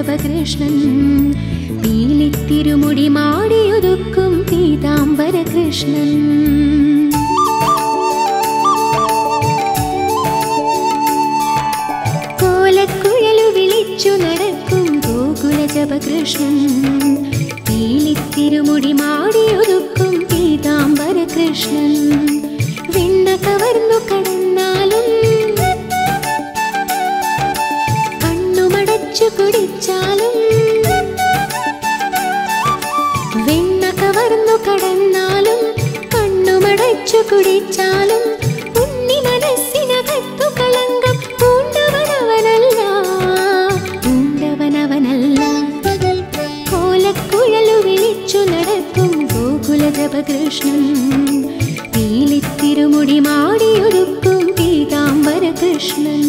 ജപകൃഷ്ണൻ പീലിത്തിരുമുടി മാടിയൊതുക്കും പീതാംബരകൃഷ്ണൻ കോലക്കുഴലു വിളിച്ചു നടക്കും ഗോകുല ജപകൃഷ്ണൻ പീലിത്തിരുമുടി മാടിയൊതുക്കും പീതാംബരകൃഷ്ണൻ വെണ്ണ കവർന്നു കടന്നാലും കണ്ണുമടച്ചു കുടിച്ചാലും വെണ്ണ കവർന്നു കടന്നാലും കണ്ണുമടച്ചു കുടിച്ചാലും ഉണ്ണി മനസ്സിനകത്തു കളങ്കം പൂണ്ടവനവനല്ല പൂണ്ടവനവനല്ല കോലക്കുഴലു വിളിച്ചു നടക്കും ഗോകുല ജപകൃഷ്ണൻ പീലിത്തിരുമുടി മാടിയൊരുക്കും പീതാംബരകൃഷ്ണൻ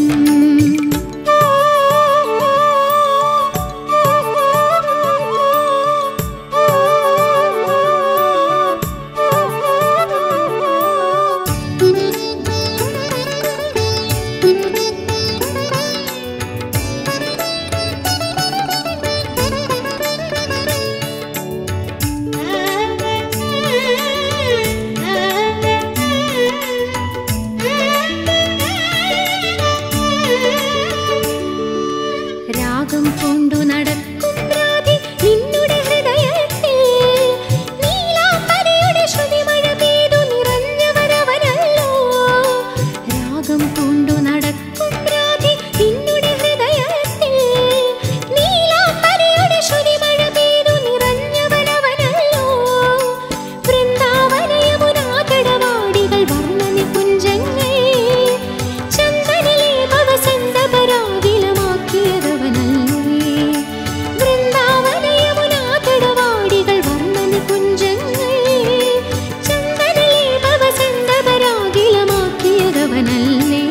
രാഗം കൊണ്ടു നടക്കും രാധി നിന്നുടെ ഹൃദയത്തിൽ നീലാംബരയുടെ ശ്രുതിമഴ പെയ്തു നിറഞ്ഞവരവനല്ലോ രാഗം കൊണ്ടു നടക്കും രാധി നിന്നുടെ ഹൃദയത്തിൽ നീലാംബരയുടെ ശ്രുതിമഴ പെയ്തു നിറഞ്ഞവരവനല്ലോ വൃന്ദാവന യമുനാ തടവാടികൾ വർണ്ണനി കുഞ്ചങ്ങൾ ചന്ദനിലെ വസന്ത പരാഗിലമാക്കിയതവനല്ലേ വൃന്ദാവന യമുനാ തടവാടികൾ വർണ്ണനി കുഞ്ചങ്ങൾ ചന്ദനിലെ വസന്ത പരാഗിലമാക്കിയതവനല്ലേ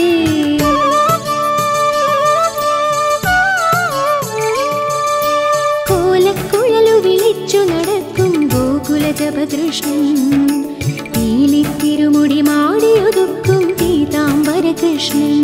കോലക്കുഴലു വിളിച്ചു നടക്കും ഗോകുല ജപകൃഷ്ണൻ പീലിത്തിരുമുടി മാടിയൊതുക്കും പീതാംബരകൃഷ്ണൻ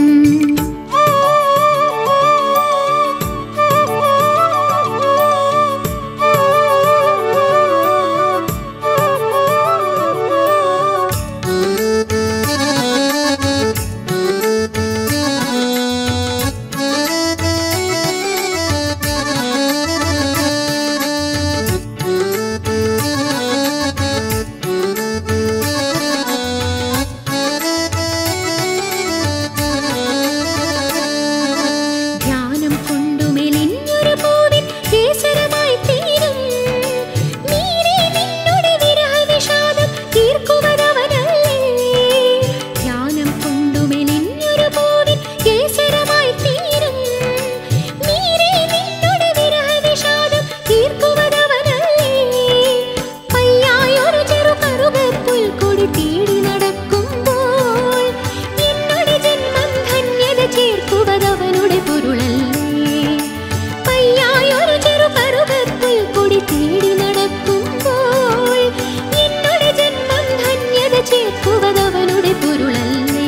ധ്യാനം കൊണ്ടു മെലിഞ്ഞൊരു പൂവിൻ കേസരമായി തീരും നീരേ നിന്നുടെ വിരഹവിഷാദം തീർക്കുവതവനല്ലേ ധ്യാനം കൊണ്ടു മെലിഞ്ഞൊരു പൂവിൻ കേസരമായി തീരും നീരേ നിന്നുടെ വിരഹവിഷാദം തീർക്കുവതവനല്ലേ പയ്യായൊരു ചെറു കറുകപ്പുൽ കൊടി തേടി നടക്കുമ്പോൾ എന്നോട് ജന്മം ധന്യത ചേർക്കുവതവനുടെ പൊരുളല്ലേ പയ്യായൊരു ചെറു കറുകപ്പുൽ കൊടി തേടി നടക്കുമ്പോൾ എന്നോട് ജന്മം ധന്യത ചേർക്കുവതവനുടെ പൊരുളല്ലേ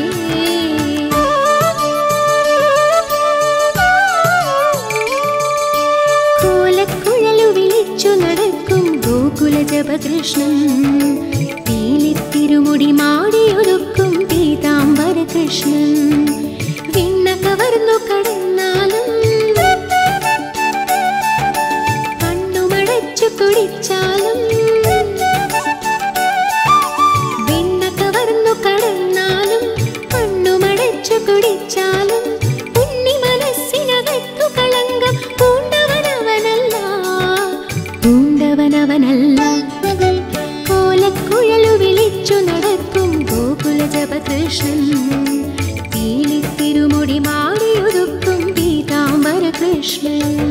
കോലക്കുഴലു വിളിച്ചു നടക്കും ഗോകുല ജപകൃഷ്ണൻ പീലിത്തിരുമുടി മാടിയൊരുക്കും പീതാംബരകൃഷ്ണൻ വിണ്ണ കവർന്നു കടന്നാലും കണ്ണുമടച്ചു കുടിച്ചാലും വെണ്ണ കവർന്നു കടന്നാലും കണ്ണുമടച്ചു കുടിച്ചാലും ഉണ്ണി മനസ്സിനകത്തു കളങ്കം പൂണ്ടവനവനല്ല പൂണ്ടവനവനല്ല കോലക്കുഴലു വിളിച്ചു നടക്കും ഗോകുല ജപകൃഷ്ണൻ പീലിത്തിരുമുടി മാടിയൊതുക്കും പീതാംബരകൃഷ്ണൻ